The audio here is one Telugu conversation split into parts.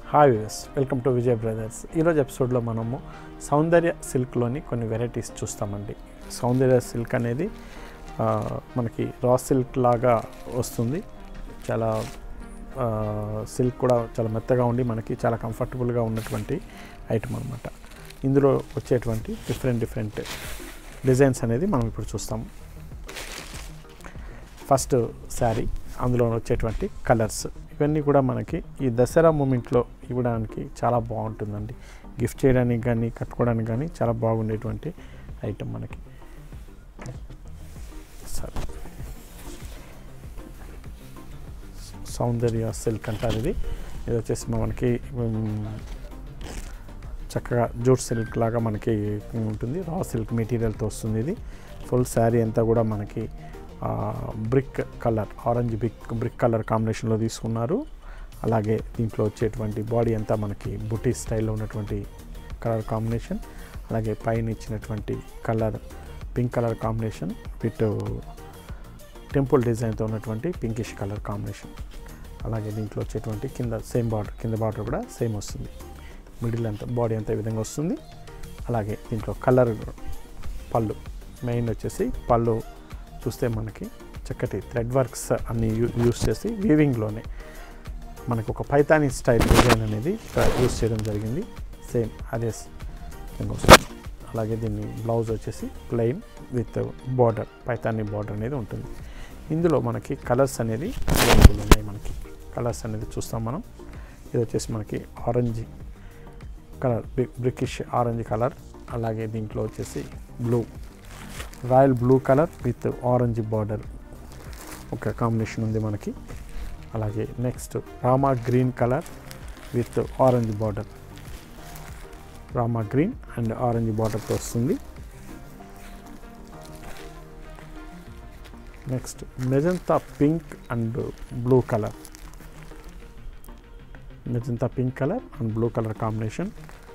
hi views welcome to Vijay brothers ఈరోజు ఎపిసోడ్లో మనము సౌందర్య సిల్క్లోని కొన్ని వెరైటీస్ చూస్తామండి సౌందర్య సిల్క్ అనేది ఆ, మనకి రా సిల్క్ లాగా వస్తుంది చాలా సిల్క్ కూడా చాలా మెత్తగా ఉండి మనకి చాలా కంఫర్టబుల్గా ఉన్నటువంటి ఐటమ్ అనమాట ఇందులో వచ్చేటువంటి డిఫరెంట్ డిఫరెంట్ డిజైన్స్ అనేది మనం ఇప్పుడు చూస్తాము ఫస్ట్ శారీ అందులో వచ్చేటువంటి కలర్స్ ఇవన్నీ కూడా మనకి ఈ దసరా మూమెంట్లో ఇవ్వడానికి చాలా బాగుంటుందండి గిఫ్ట్ చేయడానికి కానీ కట్టుకోవడానికి కానీ చాలా బాగుండేటువంటి ఐటమ్ మనకి సరే సౌందర్య సిల్క్ అంటారు ఇది ఇది వచ్చేసి మనకి ఉమ్, చక్కగా జూట్ సిల్క్ లాగా మనకి ఉంటుంది రా సిల్క్ మెటీరియల్తో వస్తుంది ఇది ఫుల్ శారీ అంతా కూడా మనకి brick colour orange brick brick colour కాంబినేషన్లో తీసుకున్నారు అలాగే దీంట్లో వచ్చేటువంటి బాడీ అంతా మనకి బుటీ స్టైల్లో ఉన్నటువంటి కలర్ కాంబినేషన్ అలాగే పైన ఇచ్చినటువంటి colour pink colour combination with temple డిజైన్తో ఉన్నటువంటి పింకిష్ కలర్ కాంబినేషన్ అలాగే దీంట్లో వచ్చేటువంటి కింద సేమ్ బార్డర్ కింద బార్డర్ కూడా సేమ్ వస్తుంది మిడిల్ అంతా బాడీ అంతా ఈ విధంగా వస్తుంది అలాగే దీంట్లో కలర్ పళ్ళు మెయిన్ వచ్చేసి పళ్ళు చూస్తే మనకి చక్కటి థ్రెడ్ వర్క్స్ అన్ని యూ యూస్ చేసి వీవింగ్లోనే మనకు ఒక పైతానీ స్టైల్ డిజైన్ అనేది ఇక్కడ యూస్ చేయడం జరిగింది సేమ్ అదే స్- విధంగా వస్తుంది అలాగే దీన్ని బ్లౌజ్ వచ్చేసి plain with border Paithani border అనేది ఉంటుంది ఇందులో మనకి కలర్స్ అనేది అవైలబుల్ ఉన్నాయి మనకి కలర్స్ అనేది చూస్తాం మనం ఇది వచ్చేసి మనకి orange colour brickish orange colour అలాగే దీంట్లో వచ్చేసి blue royal blue colour with orange border ఒక కాంబినేషన్ ఉంది మనకి అలాగే next Rama green colour with orange border Rama green and orange బార్డర్తో వస్తుంది next magenta pink and blue colour magenta pink colour and blue colour combination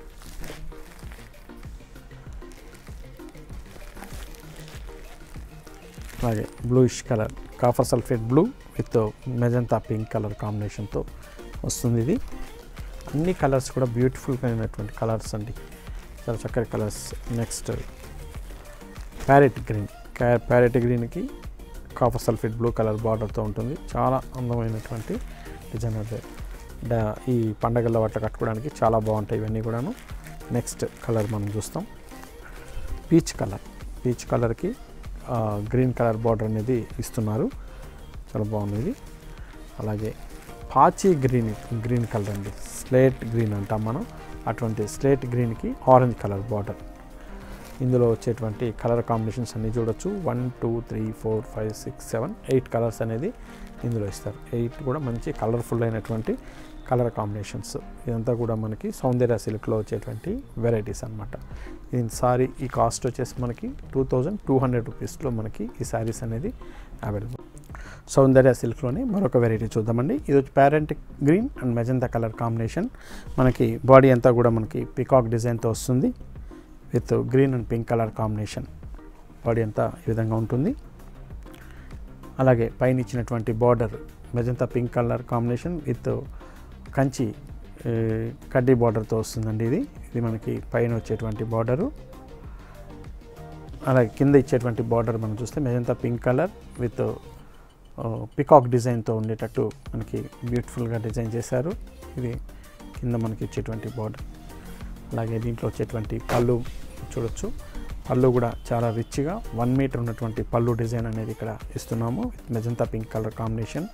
అలాగే bluish colour copper sulphate blue with magenta pink colour కాంబినేషన్తో వస్తుంది ఇది అన్ని కలర్స్ కూడా బ్యూటిఫుల్గా అయినటువంటి కలర్స్ అండి చాలా చక్కటి colours next parrot green parrot గ్రీన్కి కాఫర్ సల్ఫేట్ బ్లూ కలర్ బార్డర్తో ఉంటుంది చాలా అందమైనటువంటి డిజైన్ అదే డా- ఈ పండగల్లో వాటిలో కట్టుకోవడానికి చాలా బాగుంటాయి ఇవన్నీ కూడాను నెక్స్ట్ కలర్ మనం చూస్తాం పీచ్ కలర్ పీచ్ కలర్కి గ్రీన్ కలర్ బార్డర్ అనేది ఇస్తున్నారు చాలా బాగుంది ఇది అలాగే పాచి గ్రీన్ గ్రీన్ కలర్ అండి స్లేట్ గ్రీన్ అంటాం మనం అటువంటి స్లేట్ గ్రీన్కి ఆరెంజ్ కలర్ బార్డర్ ఇందులో వచ్చేటువంటి కలర్ కాంబినేషన్స్ అన్నీ చూడొచ్చు one two three four five six seven eight colours అనేది ఇందులో ఇస్తారు ఎయిట్ కూడా మంచి కలర్ఫుల్ అయినటువంటి కలర్ కాంబినేషన్స్ ఇదంతా కూడా మనకి సౌందర్య సిల్క్లో వచ్చేటువంటి వెరైటీస్ అనమాట దీని సారీ ఈ కాస్ట్ వచ్చేసి మనకి టూ థౌజండ్ టూ హండ్రెడ్ రూపీస్లో మనకి ఈ శారీస్ అనేది అవైలబుల్ సౌందర్య సిల్క్లోనే మరొక వెరైటీ చూద్దామండి ఇది వచ్చి parent green and magenta colour combination మనకి బాడీ అంతా కూడా మనకి పికాక్ డిజైన్తో వస్తుంది with green and pink colour combination body అంతా ఈ విధంగా ఉంటుంది అలాగే పైన ఇచ్చినటువంటి border magenta pink colour combination with Kanchi ఏ, కడ్డీ బార్డర్తో వస్తుందండి ఇది ఇది మనకి పైన వచ్చేటువంటి బార్డరు అలాగే కింద ఇచ్చేటువంటి బార్డర్ మనం చూస్తే magenta pink colour with peacock డిజైన్తో ఉండేటట్టు మనకి బ్యూటిఫుల్గా డిజైన్ చేశారు ఇది కింద మనకి ఇచ్చేటువంటి బార్డర్ అలాగే దీంట్లో వచ్చేటువంటి పళ్ళు చూడొచ్చు పళ్ళు కూడా చాలా రిచ్గా వన్ మీటర్ ఉన్నటువంటి పళ్ళు డిజైన్ అనేది ఇక్కడ ఇస్తున్నాము మెజంతా పింక్ కలర్ కాంబినేషన్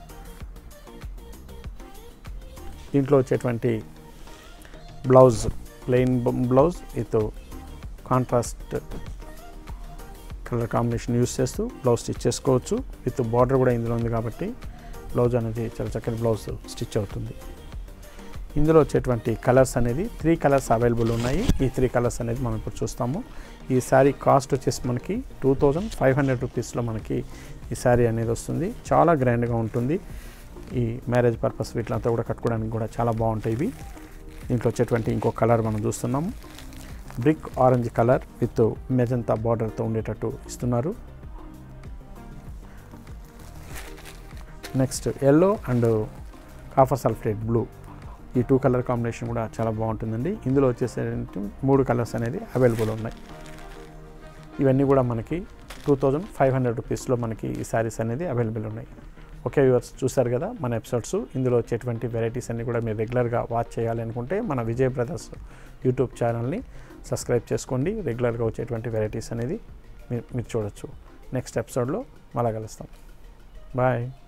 దీంట్లో వచ్చేటువంటి blouse plain blouse with contrast colour combination use చేస్తూ బ్లౌజ్ స్టిచ్ చేసుకోవచ్చు విత్ బార్డర్ కూడా ఇందులో ఉంది కాబట్టి బ్లౌజ్ అనేది చాలా చక్కటి బ్లౌజ్ స్టిచ్ అవుతుంది ఇందులో వచ్చేటువంటి కలర్స్ అనేది త్రీ కలర్స్ అవైలబుల్ ఉన్నాయి ఈ త్రీ కలర్స్ అనేది మనం ఇప్పుడు చూస్తాము ఈ శారీ కాస్ట్ వచ్చేసి మనకి టూ థౌజండ్ ఫైవ్ హండ్రెడ్ రూపీస్లో మనకి ఈ శారీ అనేది వస్తుంది చాలా గ్రాండ్గా ఉంటుంది ఈ మ్యారేజ్ పర్పస్ వీటిలంతా కూడా కట్టుకోవడానికి కూడా చాలా బాగుంటాయి ఇవి దీంట్లో వచ్చేటువంటి ఇంకో కలర్ మనం చూస్తున్నాము brick orange colour with magenta బార్డర్తో ఉండేటట్టు ఇస్తున్నారు next yellow and copper sulphate blue ఈ టూ కలర్ కాంబినేషన్ కూడా చాలా బాగుంటుందండి ఇందులో వచ్చేసి మూడు కలర్స్ అనేది అవైలబుల్ ఉన్నాయి ఇవన్నీ కూడా మనకి టూ థౌజండ్ ఫైవ్ హండ్రెడ్ రూపీస్లో మనకి ఈ శారీస్ అనేది అవైలబుల్ ఉన్నాయి ఓకే వ్యూవర్స్ చూసారు కదా మన ఎపిసోడ్స్ ఇందులో వచ్చేటువంటి వెరైటీస్ అన్ని కూడా మీరు రెగ్యులర్గా వాచ్ చేయాలి అనుకుంటే మన విజయ్ బ్రదర్స్ యూట్యూబ్ ఛానల్ని సబ్స్క్రైబ్ చేసుకోండి రెగ్యులర్గా వచ్చేటువంటి వెరైటీస్ అనేది మీరు మీరు చూడొచ్చు నెక్స్ట్ ఎపిసోడ్లో మళ్ళా కలుస్తాం బాయ్